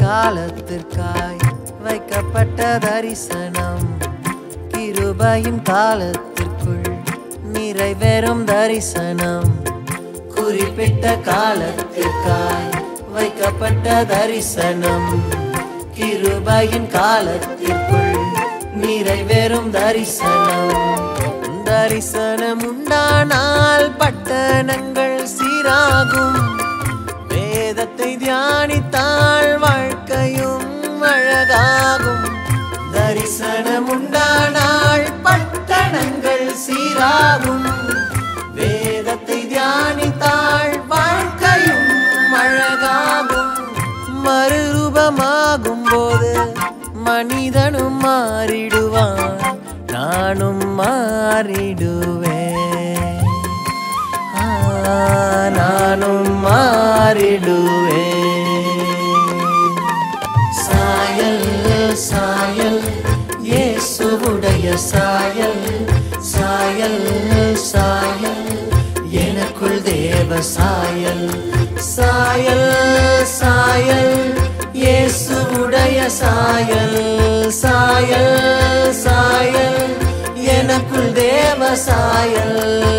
காலத்திற்காய் வைக்கப்பட்ட தரிசனம் கிருபையின் காலத்திற்குள் நிறைவேறும் தரிசனம் குறிப்பிட்ட காலத்திற்காய் வைக்கப்பட்ட தரிசனம் கிருபையின் காலத்திற்குள் நிறைவேறும் தரிசனம் தரிசனம் உண்டானால் பட்டணங்கள் சீராகும் வேதத்தை தியானித்தால் வாழ்க்கையும் அழகாகும் தரிசனம் உண்டானால் பட்டணங்கள் சீராகும் வேதத்தை தியானித்தால் வாழ்க்கையும் அழகாகும் மறுரூபமாகும் போது மனிதனும் மாறிடுவான் நானும் மாறிடுவேன் ஆ, நானும் மாறிடுவேன் சாயல் சாயல் இயேசுவுடைய சாயல் சாயல் சாயல் எனக்குள் தேவ சாயல் சாயல் சாயல் இயேசுவுடைய சாயல் சாயல் சாயல் எனக்குள் தேவ சாயல்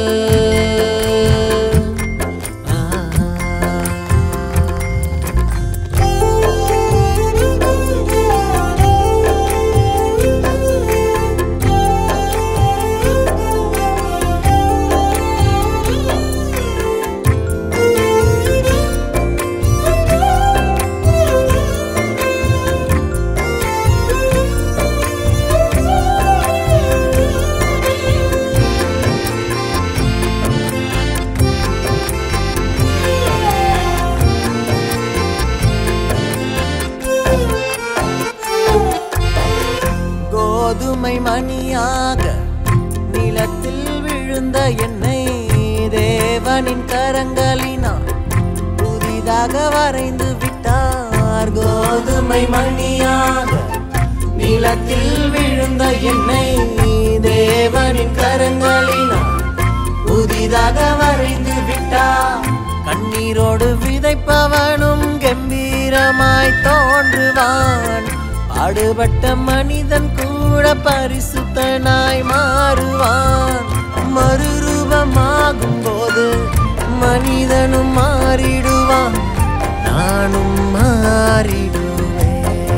கோதுமை மணியாக நிலத்தில் விழுந்த என்னை தேவனின் கரங்களினால் புதிதாக வரைந்து விட்டார் கோதுமை மணியாக நிலத்தில் விழுந்த என்னை தேவனின் கரங்களினால் புதிதாக வரைந்து விட்டார் கண்ணீரோடு விதைப்பவனும் கம்பீரமாய் தோன்றுவான் பாடுபட்ட மனிதன் கூட பரிசுத்தனாய் மாறுவான் மறுரூபமாகும் போது மனிதனும் மாறிடுவான் நானும் மாறிடுவேன்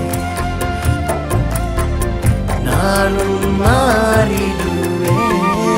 நானும் மாறிடுவேன்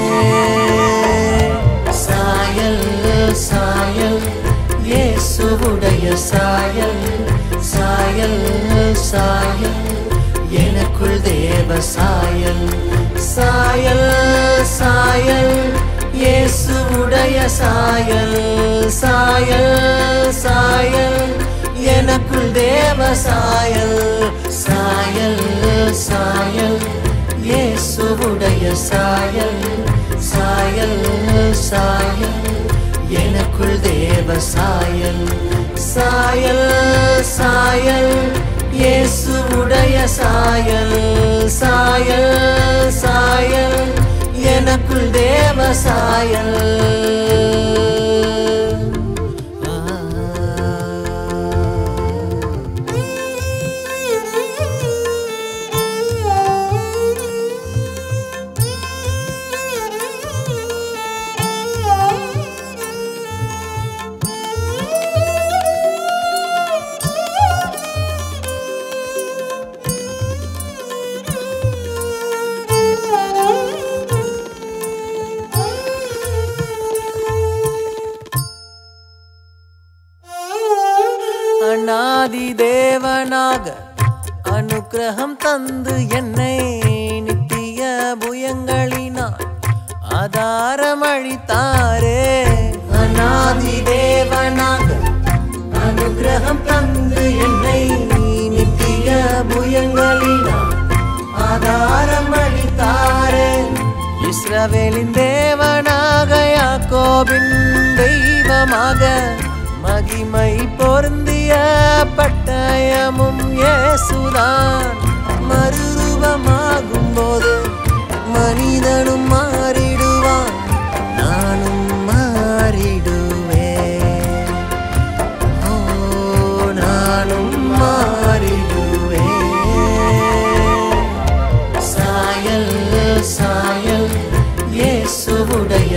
சாயல் சாயல் இயேசுவுடைய சாயல் சாயல் சாயல் எனக்குள் தேவ சாயல் சாயல் சாயல் இயேசுவுடைய சாயல் சாயல் சாயல் எனக்குள் தேவ சாயல் சாயல் சாயல் இயேசுவுடைய சாயல் சாயல் சாயல் எனக்குள் தேவ சாயல் சாயல் சாயல் இயேசுவுடைய சாயல் சாயல் சாயல் எனக்குள் தேவ சாயல் ஆ அநாதி தேவனாக அனுக்கிரகம் தந்து என்னை நித்திய புயங்களினால் ஆதாரம் அளித்தாரே அநாதி தேவனாக அனுக்கிரகம் தந்து என்னை நித்திய புயங்களினால் ஆதாரம் அளித்தாரே இஸ்ரவேலின் தேவனாக யாக்கோபின் தெய்வமாக மகிமை பொருந்திய பட்டயமும் இயேசுதான் மறுரூபமாகும் போது மனிதனும் மாறிடுவான் நானும் மாறிடுவேன் ஓ நானும் மாறிடுவேன்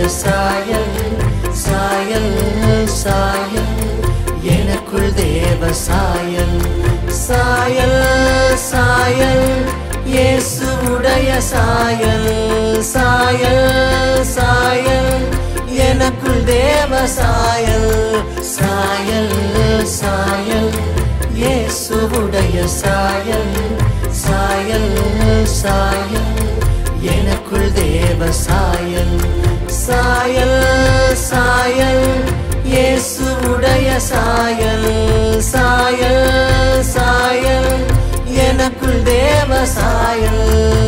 சாயல் சாயல் சாயல் எனக்குள் தேவ சாயல் சாயல் சாயல் இயேசுவுடைய சாயல் சாயல் சாயல் எனக்குள் தேவ சாயல் சாயல் சாயல் இயேசுவுடைய சாயல் சாயல் சாயல் எனக்குள் தேவ சாயல் சாயல் சாயல் இயேசுவுடைய சாயல் சாயல் சாயல் எனக்குள் தேவ சாயல்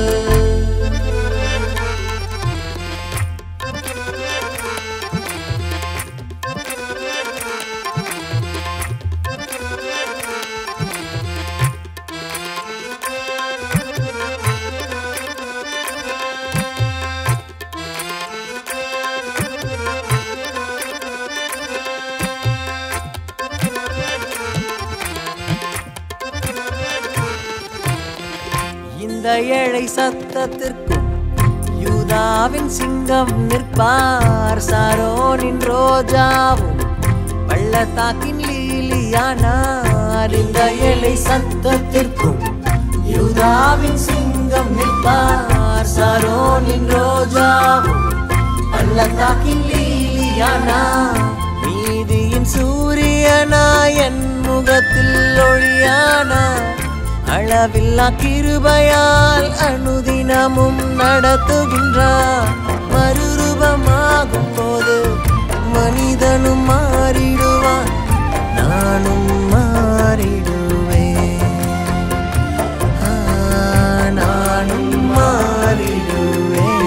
இந்த ஏழை சத்தத்திற்கும் யூதாவின் சிங்கம் நிற்பார் சாரோனின் ரோஜாவும் பள்ளத்தாக்கின் லீலியானார் இந்த ஏழை சத்தத்திற்கும் யூதாவின் சிங்கம் நிற்பார் சாரோனின் ரோஜாவும் பள்ளத்தாக்கின் லீலியானா நீதியின் சூரியனா என் முகத்தில் ஒளியானா அளவில்லா கிருபையால் அனுதினமும் நடத்துகின்றார் மறுரூபமாகும் போது மனிதனும் மாறிடுவான் நானும் மாறிடுவேன் ஆ, நானும் மாறிடுவேன்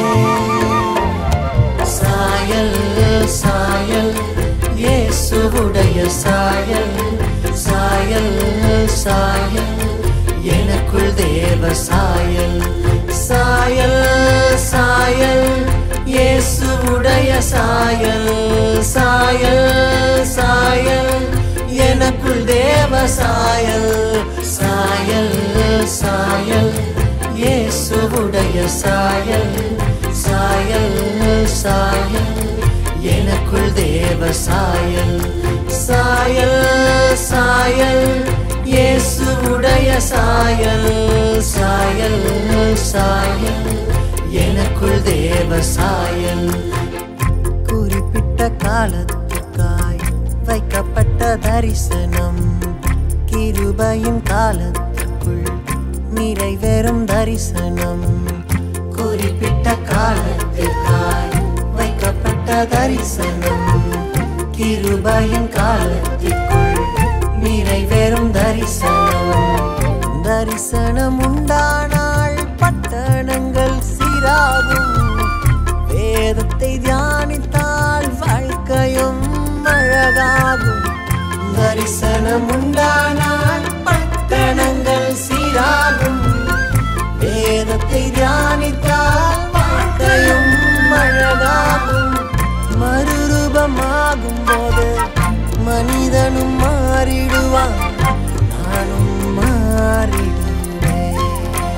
சாயல் சாயல் இயேசுவுடைய சாயல் சாயல் சாயல் எனக்குள் தேவ சாயல் சாயல் சாயல் இயேசுவுடைய சாயல் சாயல் சாயல் எனக்குள் தேவ சாயல் சாயல் சாயல் இயேசுவுடைய சாயல் சாயல் சாயல் எனக்குள் தேவ சாயல் சாயல் சாயல் இயேசுவுடைய சாயல் சாயல் சாயல் எனக்குள் தேவ சாயல் குறிப்பிட்ட காலத்துக்காய் வைக்கப்பட்ட தரிசனம் கிருபையின் காலத்துக்குள் நிறைவேறும் தரிசனம் குறிப்பிட்ட காலத்திற்காய் வைக்கப்பட்ட தரிசனம் கிருபையின் காலத்திற்குள் நிறைவேறும் தரிசனம் தரிசனம் உண்டானால் பட்டணங்கள் சீராகும் வேதத்தை தியானித்தால் வாழ்க்கையும் அழகாகும் தரிசனம் உண்டானால் பட்டணங்கள் சீராகும் வேதத்தை தியானித்தால் வாழ்க்கையும் அழகாகும் மறுரூபமாகும் போது மனிதனும் மாறிடுவான் நானும் மாறிடுவேன்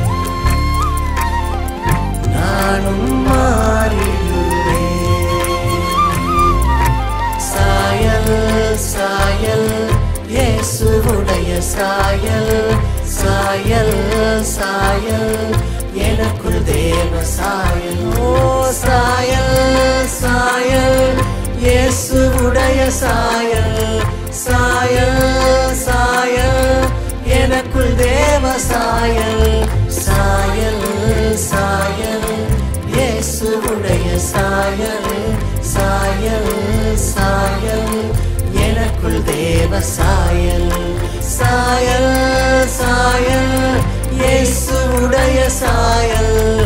நானும் மாறிடுவேன் சாயல் சாயல் இயேசுவுடைய சாயல் சாயல் சாயல் எனக்குள் தேவ சாயல் ஓ சாயல் சாயல் இயேசுவுடைய சாயல் சாயல் சாயல் எனக்குள் தேவ சாயல் சாயல் சாயல் இயேசுவுடைய சாயல் சாயல் சாயல் எனக்குள் தேவ சாயல் சாயல் சாயல் இயேசுவுடைய சாயல்